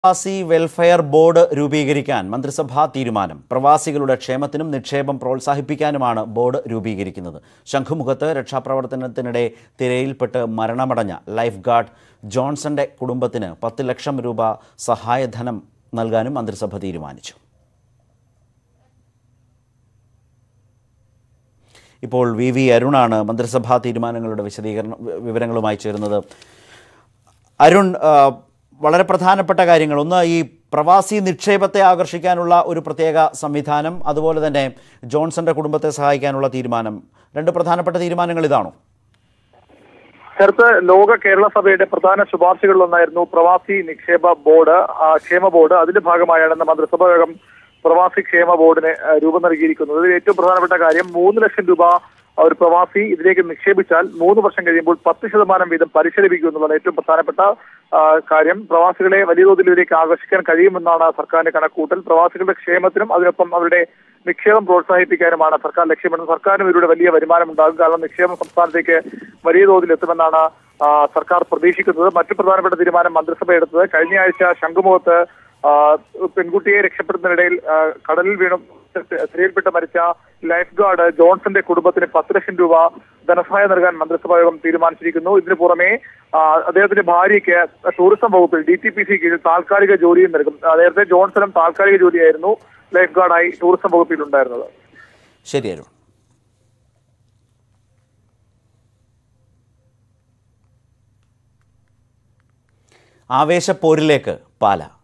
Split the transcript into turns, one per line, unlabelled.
പ്രവാസി welfare board രൂപീകരിക്കാൻ മന്ത്രിസഭാ തീരുമാനം പ്രവാസികളുടെ ക്ഷേമത്തിനും നിക്ഷേപം പ്രോത്സാഹിപ്പിക്കാനുമാണ് ബോർഡ് രൂപീകരിക്കുന്നത് ശംഖുമുഖത്ത് രക്ഷാപ്രവർത്തനത്തിനിടെ തിരയിൽപ്പെട്ട് മരണമടഞ്ഞ ലൈഫ് ഗാർഡ് ജോൺസന്റെ കുടുംബത്തിന് പത്ത് ലക്ഷം രൂപ സഹായധനം നൽകാനും മന്ത്രിസഭ തീരുമാനിച്ചു ഇപ്പോൾ വി വി അരുണാണ് മന്ത്രിസഭാ തീരുമാനങ്ങളുടെ വിശദീകരണ വിവരങ്ങളുമായി ചേരുന്നത് അരുൺ ആ, വളരെ പ്രധാനപ്പെട്ട കാര്യങ്ങൾ ഒന്ന് ഈ പ്രവാസി നിക്ഷേപത്തെ ആകർഷിക്കാനുള്ള ഒരു പ്രത്യേക സംവിധാനം അതുപോലെ തന്നെ ജോൺസന്റെ കുടുംബത്തെ സഹായിക്കാനുള്ള തീരുമാനം രണ്ട് പ്രധാനപ്പെട്ട തീരുമാനങ്ങൾ ഇതാണോ
ചേർത്ത് ലോക കേരള സഭയുടെ പ്രധാന ശുപാർശകളിലൊന്നായിരുന്നു പ്രവാസി നിക്ഷേപ ബോർഡ് ആ, ക്ഷേമ ബോർഡ് അതിന്റെ ഭാഗമായാണ് ഇന്ന് മന്ത്രിസഭാ യോഗം പ്രവാസി ക്ഷേമ ബോർഡിന് ആ, രൂപം നൽകിയിരിക്കുന്നത് ഇതിൽ ഏറ്റവും പ്രധാനപ്പെട്ട കാര്യം മൂന്ന് ലക്ഷം രൂപ ആ, ഒരു പ്രവാസി ഇതിലേക്ക് നിക്ഷേപിച്ചാൽ മൂന്ന് വർഷം കഴിയുമ്പോൾ പത്ത് ശതമാനം വീതം പലിശ ലഭിക്കും എന്നുള്ളതാണ് ഏറ്റവും പ്രധാനപ്പെട്ട ആ, കാര്യം പ്രവാസികളെ വലിയ തോതിൽ ഇതിലേക്ക് ആകർഷിക്കാൻ കഴിയുമെന്നാണ് സർക്കാരിന്റെ കണക്കൂട്ടൽ പ്രവാസികളുടെ ക്ഷേമത്തിനും അതിനൊപ്പം അവരുടെ നിക്ഷേപം പ്രോത്സാഹിപ്പിക്കാനുമാണ് സർക്കാർ ലക്ഷ്യമിടുന്നത് സർക്കാരിനും ഇതിലൂടെ വലിയ വരുമാനം ഉണ്ടാകും കാരണം നിക്ഷേപം സംസ്ഥാനത്തേക്ക് വലിയ തോതിൽ എത്തുമെന്നാണ് ആ, സർക്കാർ പ്രതീക്ഷിക്കുന്നത് മറ്റു പ്രധാനപ്പെട്ട തീരുമാനം മന്ത്രിസഭ എടുത്തത് കഴിഞ്ഞ ആഴ്ച ശംഖുമുഖത്ത് ആ, പെൺകുട്ടിയെ രക്ഷപ്പെടുന്നതിനിടയിൽ ആ, കടലിൽ വീണു തിരയിൽപ്പെട്ട് മരിച്ച ലൈഫ് ഗാർഡ് ജോൺസന്റെ കുടുംബത്തിന് പത്ത് ലക്ഷം രൂപ ധനസഹായം നൽകാൻ മന്ത്രിസഭാ യോഗം തീരുമാനിച്ചിരിക്കുന്നു ഇതിനു പുറമെ ആ, അദ്ദേഹത്തിന്റെ ഭാര്യയ്ക്ക് ടൂറിസം വകുപ്പിൽ ഡി ടി പി സി കീഴിൽ താൽക്കാലിക ജോലിയും നൽകും ആ, നേരത്തെ ജോൺസണും താൽക്കാലിക ജോലിയായിരുന്നു ലൈഫ് ഗാർഡായി ടൂറിസം വകുപ്പിൽ ഉണ്ടായിരുന്നത്
ശരി അരുൺ ആവേശപ്പോരിലേക്ക് പാല